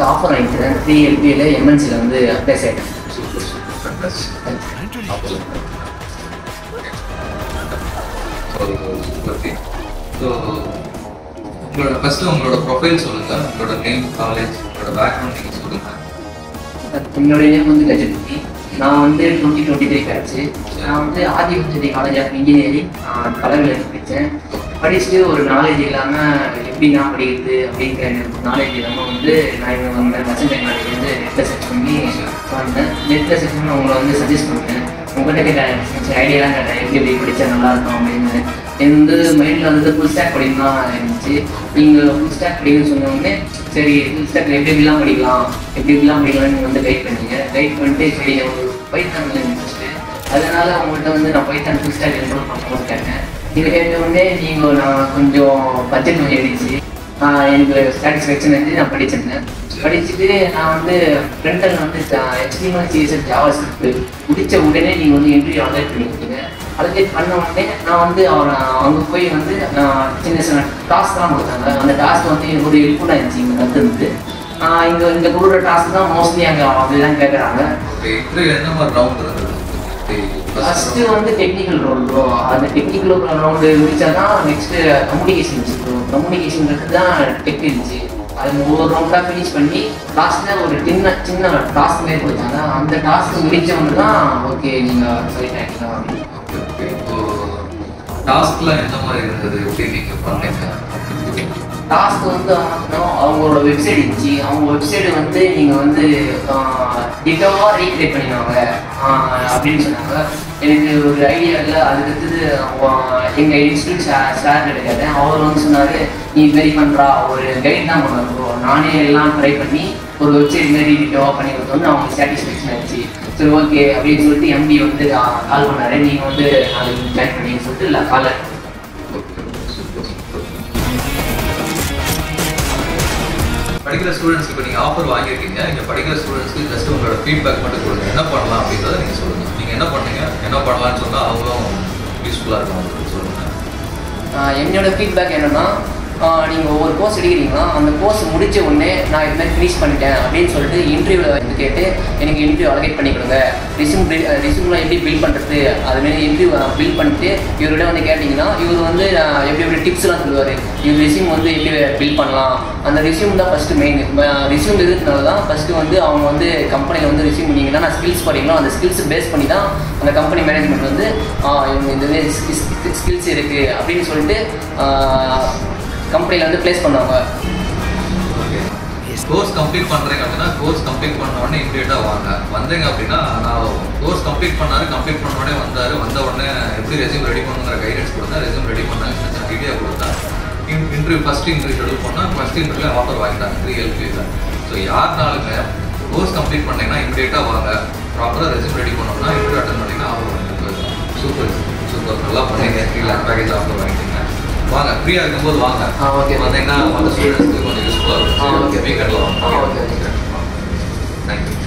வந்து ஆஃபர் வாங்கிக்கிறேன் த்ரீ எல்பியில் எம்என்சியில் வந்து ப்ளேஸ் ஆகிட்டேன் super super fantastic offer so super thing so உங்களோட ஃபஸ்ட்டு உங்களோட ப்ரொஃபைல் சொல்லுங்கள் உங்களோட நேம் காலேஜ் உங்களோட பேக்ரவுண்ட் நீங்கள் சொல்லுங்கள் என்னுடைய நேம் வந்து கஜபதி நான் வந்து டுவெண்ட்டி டுவெண்ட்டி த்ரீ கிடச்சி நான் வந்து ஆதிபஞ்சதி காலேஜ் ஆஃப் இன்ஜினியரிங் கலரில் படித்தேன் படிச்சுட்டு ஒரு நாலேஜ் இல்லாமல் எப்படி நான் படிக்கிறது அப்படிங்கிற எனக்கு நாலேஜ் இல்லாமல் வந்து நான் இவங்க வந்து மெசன் டெக்னாலஜி வந்து நெட்டில் சர்ச் பண்ணி வந்தேன் நெட்டில் சர்ச் பண்ணி உங்களை வந்து சஜஸ்ட் பண்ணேன் உங்கள்கிட்ட கேட்டேன் ஐடியாலாம் கேட்டேன் எப்படி எப்படி படித்தா நல்லா இருக்கும் அப்படின்னு எனக்கு வந்து மைண்டில் வந்து ஃபுல் ஸ்டாக் படிக்கணும் தான் இருந்துச்சு நீங்கள் ஃபுல் ஸ்டாக் படிக்கணும்னு சொன்ன உடனே சரி ஃபுல் ஸ்டாக் எப்படி எப்படிலாம் படிக்கலாம் எப்படி எப்படிலாம் படிக்கலாம்னு நீங்கள் வந்து கைட் பண்ணீங்க கைட் பண்ணிட்டு சரி ஒரு பைத்தான் இன்ட்ரெஸ்ட்டு அதனால உங்கள்கிட்ட வந்து நான் பைத்தான் ஃபுல் ஸ்டாக் என்ரோல் பண்ணணும்னு கேட்டேன் இது கேட்ட உடனே நீங்கள் நான் கொஞ்சம் பட்ஜெட் கொஞ்சம் இருந்துச்சு ஆஹ் எனக்கு சாட்டிஸ்ஃபேக்ஷன் வந்து நான் படிச்சிருந்தேன் படிச்சுட்டு நான் வந்து ஃப்ரெண்டில் வந்து ஹெச்டிஎம்எல் சிஎஸ்எஸ் ஜாவா ஸ்கிரிப்ட் முடிச்ச உடனே நீங்கள் வந்து இன்டர்வியூ அலர்ட் பண்ணி கொடுத்தீங்க அலர்ட் பண்ண உடனே நான் வந்து அவரை அங்கே போய் வந்து நான் சின்ன சின்ன டாஸ்க்லாம் கொடுத்தாங்க அந்த டாஸ்க் வந்து எனக்கு ஒரு ஹெல்ப்ஃபுல்லாக இருந்துச்சு இங்கே கற்றுருந்து இங்கே இங்கே கொடுக்குற டாஸ்க் தான் மோஸ்ட்லி அங்கே அப்படிலாம் கேட்குறாங்க ஓகே இன்டர்வியூ என்ன மாதிரி ரவுண்ட் இருந்தது ஃபஸ்ட்டு வந்து டெக்னிக்கல் ரோல் ப்ரோ அந்த டெக்னிக்கல் ரவுண்டு முடிச்சா தான் நெக்ஸ்ட்டு கம்யூனிகேஷன் இருந்துச்சு ப்ரோ கம்யூனிகேஷனுக்கு தான் டெக் இருந்துச்சு அது ஒவ்வொரு ரவுண்டாக ஃபினிஷ் பண்ணி லாஸ்ட்டில் ஒரு சின்ன சின்ன டாஸ்க் மாரி கொடுத்தாங்க அந்த டாஸ்க் முடிச்சவங்க தான் ஓகே நீங்கள் செலக்ட் ஆகிக்கலாம் அப்படின்னு ஓகே ஓகே இப்போ டாஸ்க்லாம் எந்த மாதிரி இருந்தது எப்படி நீங்கள் பண்ணீங்க டாஸ்க் வந்து ஆகணும் அவங்களோட வெப்சைட் இருந்துச்சு அவங்க வெப்சைட் வந்து நீங்கள் வந்து டிட்டோவாக ரீக்ரியேட் பண்ணிடுவாங்க ஆஹ் அப்படின்னு சொன்னாங்க எனக்கு ஒரு ஐடியா இல்லை அதுக்கடுத்தது எங்கள் இன்ஸ்டியூட் சார் கேட்டேன் அவர் வந்து சொன்னார் நீ இது மாதிரி பண்ணுறா ஒரு கைட் தான் பண்ண ப்ரோ நானே எல்லாம் ட்ரை பண்ணி ஒரு வெப்சைட் மாதிரி டிட்டோவாக பண்ணி கொடுத்தோன்னு அவங்களுக்கு சாட்டிஸ்ஃபேக்ஷன் ஆயிடுச்சு சரி ஓகே அப்படின்னு சொல்லிட்டு எம்பி வந்து கால் பண்ணாரு நீங்கள் வந்து நாளைக்கு ஜாயின் பண்ணீங்கன்னு சொல்லிட்டு இல்லை கால் ஓகே சூப்பர் சூப்பர் படிக்கிற ஸ்டூடெண்ட்ஸ்க்கு இப்போ நீங்கள் ஆஃபர் வாங்கியிருக்கீங்க இங்கே படிக்கிற ஸ்டூடெண்ட்ஸ்க்கு ஜஸ்ட் உங்களோட ஃபீட்பேக் மட்டும் கொடுங்க என்ன பண்ணலாம் அப்படின்றத நீங்கள் சொல்லுங்கள் நீங்கள் என்ன பண்ணீங்க என்ன பண்ணலாம்னு சொன்னால் அவங்களும் யூஸ்ஃபுல்லாக இருக்கும் அவங்களுக்கு சொல்லுங்கள் ஆஹ் என்னோட ஃபீட்பேக் என்னன்னா நீங்கள் ஒவ்வொரு கோர்ஸ் எடுக்கிறீங்களா அந்த கோர்ஸ் முடிச்ச உடனே நான் இது மாதிரி ஃபினிஷ் பண்ணிட்டேன் அப்படின்னு சொல்லிட்டு இன்டர்வியூவில் வந்து கேட்டு எனக்கு இன்டர்வியூ அலகேட் பண்ணி கொடுங்க ரிசூம் ரிசூம்லாம் எப்படி பில் பண்ணுறது அதுமாரி இன்டர்வியூ பில் பண்ணிட்டு இவர்கிட்ட வந்து கேட்டிங்கன்னா இவர் வந்து ஆஹ் எப்படி எப்படி டிப்ஸ்லாம் சொல்லுவார் இவர் ரெசியூம் வந்து எப்படி பில் பண்ணலாம் அந்த ரெசியூம் தான் ஃபஸ்ட்டு மெயின் ரெசியூம் இருக்கிறதுனால தான் ஃபஸ்ட்டு வந்து அவங்க வந்து கம்பெனியில் வந்து ரெசியூம் பண்ணிங்கன்னா நான் ஸ்கில்ஸ் படிக்கணும் அந்த ஸ்கில்ஸ் பேஸ் பண்ணி தான் அந்த கம்பெனி மேனேஜ்மெண்ட் வந்து ஆஹ் இவங்க இந்த ஸ்கில்ஸ் இருக்குது அப்படின்னு சொல்லிட்டு கம்பெனியில் வந்து ப்ளேஸ் பண்ணுவாங்க ஓகே கோர்ஸ் கம்ப்ளீட் பண்ணுறீங்க அப்படின்னா கோர்ஸ் கம்ப்ளீட் பண்ண உடனே இமீடியட்டாக வாங்க வந்தீங்க அப்படின்னா நான் கோர்ஸ் கம்ப்ளீட் பண்ணாரு கம்ப்ளீட் பண்ண உடனே வந்தார் வந்த உடனே எப்படி ரெசியூம் ரெடி பண்ணுங்கிற கைடன்ஸ் கொடுத்தா ரெசியூம் ரெடி பண்ண ஐடியா கொடுத்தா இன்டர்வியூ ஃபஸ்ட் இன்டர்வியூ ஷெடியூல் பண்ணால் ஃபஸ்ட் இன்டர்வியூ ஆஃபர் வாங்கிட்டாங்க த்ரீ எல்பியில் ஸோ யாருனாலுமே கோர்ஸ் கம்ப்ளீட் பண்ணீங்கன்னா இமீடியட்டாக வாங்க ப்ராப்பராக ரெசியூம் ரெடி பண்ணோம்னா இன்டர்வியூ அட்டன் பண்ணிங்கன்னா ஆஃபர் வாங்கிட்டு சூப்பர் சூப்பர் நல்லா பண்ணீங்க த்ரீ லேக் பேக்கேஜ் ஆஃபர் வாங்கிட்டீங்க வாங்க ஃப்ரீயாக இருக்கும்போது வாங்க ஆ, okay. வந்தீங்கன்னா மற்ற ஸ்டூடெண்ட்ஸ்க்கு கொஞ்சம் யூஸ்ஃபுல்லாக ஆ, இருக்கும் okay. வீக்கெண்டில் வாங்க ஆ, okay, okay. தேங்க்யூ